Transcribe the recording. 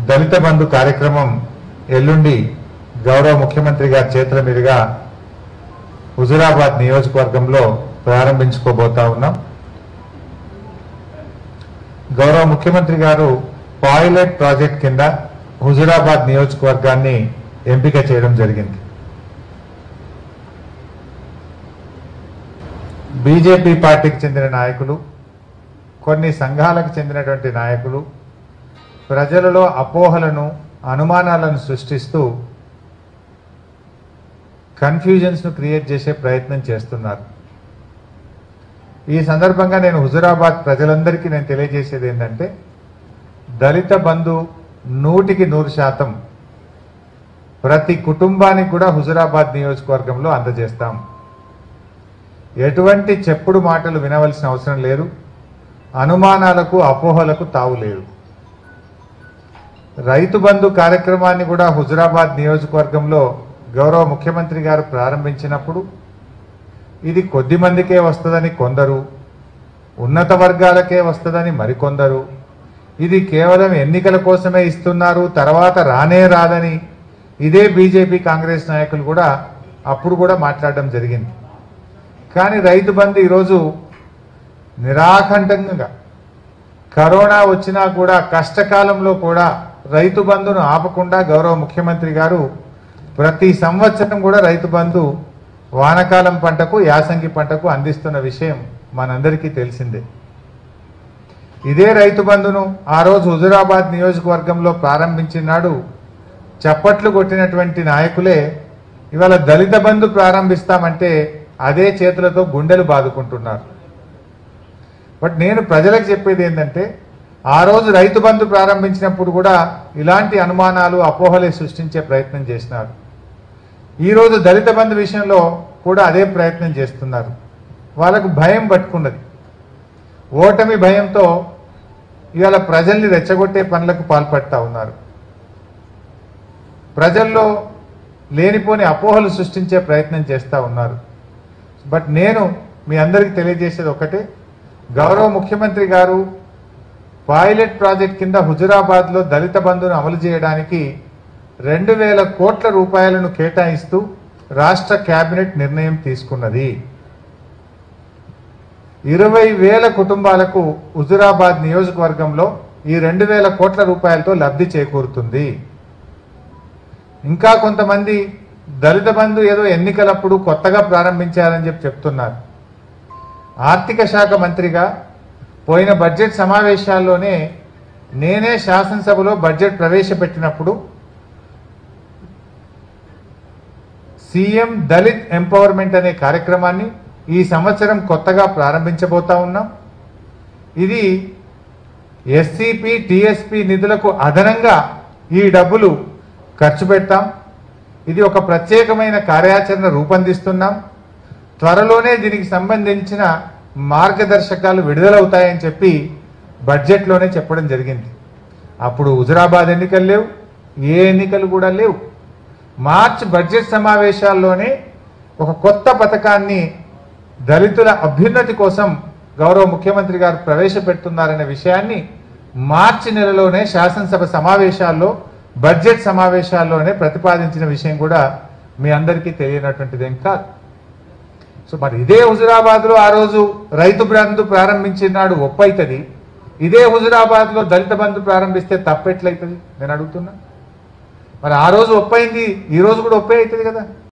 దళిత బంధు కార్యక్రమం ఎల్లుండి గౌరవ ముఖ్యమంత్రి గారి చేతుల మీదుగా హుజురాబాద్ నియోజకవర్గంలో ప్రారంభించుకోబోతా ఉన్నాం గౌరవ ముఖ్యమంత్రి గారు పాయిలెట్ ప్రాజెక్ట్ కింద హుజురాబాద్ నియోజకవర్గాన్ని ఎంపిక చేయడం జరిగింది బీజేపీ పార్టీకి చెందిన నాయకులు కొన్ని సంఘాలకు చెందినటువంటి నాయకులు ప్రజలలో అపోహలను అనుమానాలను సృష్టిస్తూ కన్ఫ్యూజన్స్ను క్రియేట్ చేసే ప్రయత్నం చేస్తున్నారు ఈ సందర్భంగా నేను హుజురాబాద్ ప్రజలందరికీ నేను తెలియజేసేది ఏంటంటే దళిత బంధు నూటికి నూరు శాతం ప్రతి కుటుంబానికి కూడా హుజురాబాద్ నియోజకవర్గంలో అందజేస్తాం ఎటువంటి చెప్పుడు మాటలు వినవలసిన అవసరం లేదు అనుమానాలకు అపోహలకు తావు లేదు రైతు బంధు కార్యక్రమాన్ని కూడా హుజురాబాద్ నియోజకవర్గంలో గౌరవ ముఖ్యమంత్రి గారు ప్రారంభించినప్పుడు ఇది కొద్ది మందికే వస్తుందని కొందరు ఉన్నత వర్గాలకే వస్తుందని మరికొందరు ఇది కేవలం ఎన్నికల కోసమే ఇస్తున్నారు తర్వాత రానే రాదని ఇదే బీజేపీ కాంగ్రెస్ నాయకులు కూడా అప్పుడు కూడా మాట్లాడడం జరిగింది కానీ రైతు బంధు ఈరోజు నిరాకంఠంగా కరోనా వచ్చినా కూడా కష్టకాలంలో కూడా రైతు బంధును ఆపకుండా గౌరవ ముఖ్యమంత్రి గారు ప్రతి సంవత్సరం కూడా రైతు బంధు వానకాలం పంటకు యాసంగి పంటకు అందిస్తున్న విషయం మనందరికీ తెలిసిందే ఇదే రైతు బంధును ఆ రోజు హుజురాబాద్ నియోజకవర్గంలో ప్రారంభించినాడు చప్పట్లు కొట్టినటువంటి నాయకులే ఇవాళ దళిత బంధు ప్రారంభిస్తామంటే అదే చేతులతో గుండెలు బాదుకుంటున్నారు బట్ నేను ప్రజలకు చెప్పేది ఏంటంటే ఆ రోజు రైతు బంధు ప్రారంభించినప్పుడు కూడా ఇలాంటి అనుమానాలు అపోహలే సృష్టించే ప్రయత్నం చేసినారు ఈరోజు దళిత బంధు విషయంలో కూడా అదే ప్రయత్నం చేస్తున్నారు వాళ్ళకు భయం పట్టుకున్నది ఓటమి భయంతో ఇవాళ ప్రజల్ని రెచ్చగొట్టే పనులకు పాల్పడతా ఉన్నారు ప్రజల్లో లేనిపోని అపోహలు సృష్టించే ప్రయత్నం చేస్తూ ఉన్నారు బట్ నేను మీ అందరికీ తెలియజేసేది ఒకటే గౌరవ ముఖ్యమంత్రి గారు పైలట్ ప్రాజెక్ట్ కింద హుజురాబాద్లో దళిత బంధును అమలు చేయడానికి రెండు వేల కోట్ల రూపాయలను కేటాయిస్తూ రాష్ట్ర కేబినెట్ నిర్ణయం తీసుకున్నది ఇరవై వేల కుటుంబాలకు హుజురాబాద్ నియోజకవర్గంలో ఈ రెండు వేల కోట్ల రూపాయలతో లబ్ధి చేకూరుతుంది ఇంకా కొంతమంది దళిత బంధు ఏదో ఎన్నికలప్పుడు కొత్తగా ప్రారంభించారని చెప్పి చెప్తున్నారు ఆర్థిక శాఖ మంత్రిగా పోయిన బడ్జెట్ సమావేశాల్లోనే నేనే శాసనసభలో బడ్జెట్ ప్రవేశపెట్టినప్పుడు సీఎం దళిత్ ఎంపవర్మెంట్ అనే కార్యక్రమాన్ని ఈ సంవత్సరం కొత్తగా ప్రారంభించబోతా ఉన్నాం ఇది ఎస్సిపి టిఎస్పి నిధులకు అదనంగా ఈ డబ్బులు ఖర్చు పెడతాం ఇది ఒక ప్రత్యేకమైన కార్యాచరణ రూపొందిస్తున్నాం త్వరలోనే దీనికి సంబంధించిన మార్గదర్శకాలు విడుదలవుతాయని చెప్పి బడ్జెట్లోనే చెప్పడం జరిగింది అప్పుడు హుజురాబాద్ ఎన్నికలు లేవు ఏ ఎన్నికలు కూడా లేవు మార్చ్ బడ్జెట్ సమావేశాల్లోనే ఒక కొత్త పథకాన్ని దళితుల అభ్యున్నతి కోసం గౌరవ ముఖ్యమంత్రి గారు ప్రవేశపెడుతున్నారనే విషయాన్ని మార్చి నెలలోనే శాసనసభ సమావేశాల్లో బడ్జెట్ సమావేశాల్లోనే ప్రతిపాదించిన విషయం కూడా మీ అందరికీ తెలియనటువంటిది ఏం కాదు సో మరి ఇదే హుజురాబాద్లో ఆ రోజు రైతు బంధు ప్రారంభించినాడు ఒప్పైతుంది ఇదే హుజురాబాద్లో దళిత బంధు ప్రారంభిస్తే తప్పెట్లయితుంది నేను అడుగుతున్నా మరి ఆ రోజు ఒప్పైంది ఈ రోజు కూడా ఒప్పే అవుతుంది కదా